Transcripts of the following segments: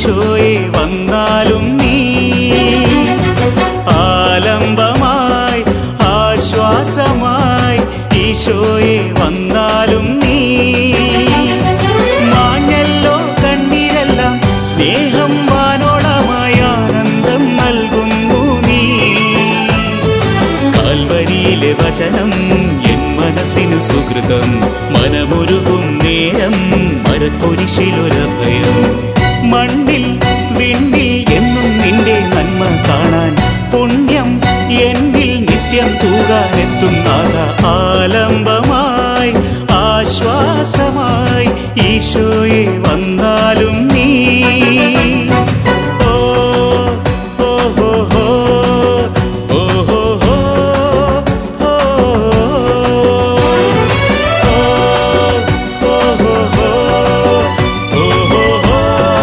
ഈശോയെ വന്നാലും നീ ആലംബമായി ആശ്വാസമായി ഈശോയെ വന്നാലും നീ മാഞ്ഞല്ലോ കണ്ണീരെല്ലാം സ്നേഹം വാനോളമായ ആനന്ദം നൽകുന്നു നീ കാൽവരിയിലെ വചനം എൻ മനസ്സിനു സുഹൃതം മനമൊരുകും നേരം മരക്കുരിശിലൊരഭയം മണ്ണിൽ വിണ്ണിൽ എന്നും നിന്റെ നന്മ കാണാൻ പുണ്യം എന്നിൽ നിത്യം തൂകാനെത്തും നാഥ ആലംബമായി ആശ്വാസമായി ഈശോയെ വന്നാലും നീ ഓ ഓ ഹോ ഹോ ഓ ഹോ ഹോ ഓ ഓ ഹോ ഹോ ഓ ഹോ ഹോ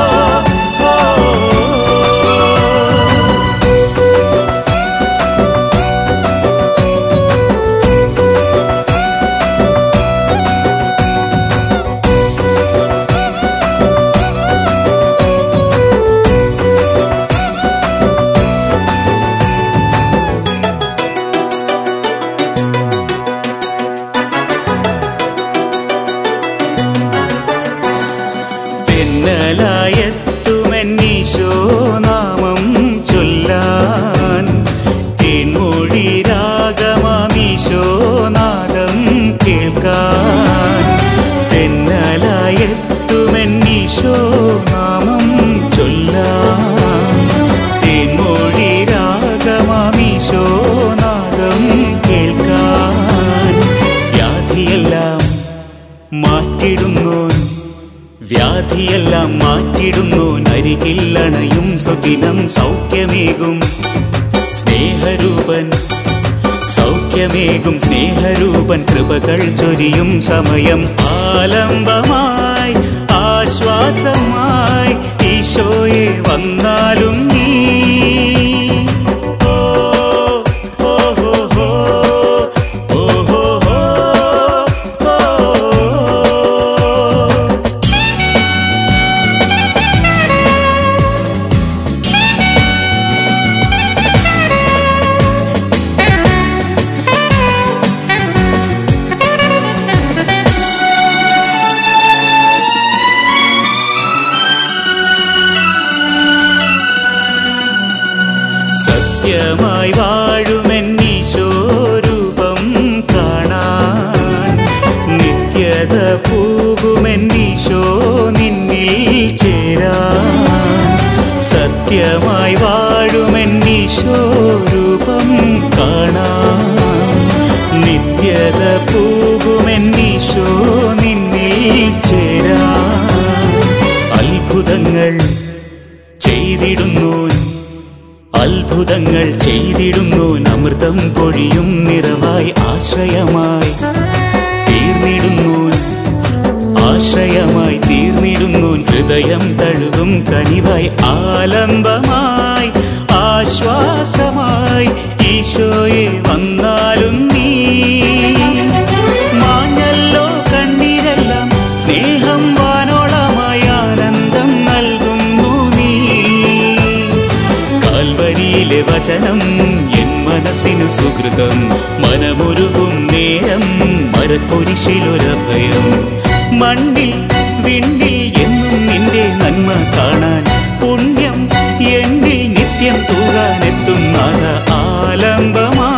തെന്നലായെത്തുമെന്നീശോ നാമം ചൊല്ലാൻ തേൻമൊഴി രാഗമാമീശോ നാദം കേൾക്കാൻ തെന്നലായെത്തുമെന്നീശോ നാമം ചൊല്ലാൻ തേൻമൊഴി രാഗമാമീശോ നാദം കേൾക്കാൻ വ്യാധിയെല്ലാം മാറ്റിടുന്നോൻ വ്യാധിയെല്ലാം മാറ്റിടുന്നു നരികില്ലണയും സുദിനം സൗഖ്യമേകും സ്നേഹരൂപൻ സൗഖ്യമേകും സ്നേഹരൂപൻ കൃപകൾ ചൊരിയും സമയം ആലംബമായി ആശ്വാസമായി ഈശോയെ വന്നാലും നീ ഓ ഓ ഹോ ഹോ ഓ ഹോ ഹോ ഓ സത്യമായി വാഴുമെന്നീശോരൂപം കാണാൻ നിത്യത പൂകുമെന്നീശോ നിന്നിൽ ചേരാൻ സത്യമായി വാഴുമെന്നീശോരൂപം കാണാൻ നിത്യത പൂകുമെന്നീശോ നിന്നിൽ ചേരാൻ അത്ഭുതങ്ങൾ ചെയ്തിടുന്നു അത്ഭുതങ്ങൾ ചെയ്തിടുന്നു അമൃതം പൊഴിയും നിറവായി ആശ്രയമായി തീർന്നിടുന്നു ആശ്രയമായി തീർന്നിടുന്നു ഹൃദയം തഴുകും കനിവായി ആലംബമായി ആശ്വാസമായി ഈശോയെ വന്നാലും നീ മാഞ്ഞല്ലോ കണ്ണീരെല്ലാം സ്നേഹം വാനോളമായി ആനന്ദം നൽകുന്നു നീ കാൽവരിയിലെ വചനം എൻ മനസ്സിനു സുഹൃതം മനമൊരുകും നേരം മരക്കുരിശിലൊരഭയം മണ്ണിൽ വിണ്ണിൽ എന്നും നിന്റെ നന്മ കാണാൻ പുണ്യം എന്നിൽ നിത്യം തൂകാനെത്തും നാഥ ആലംബമാ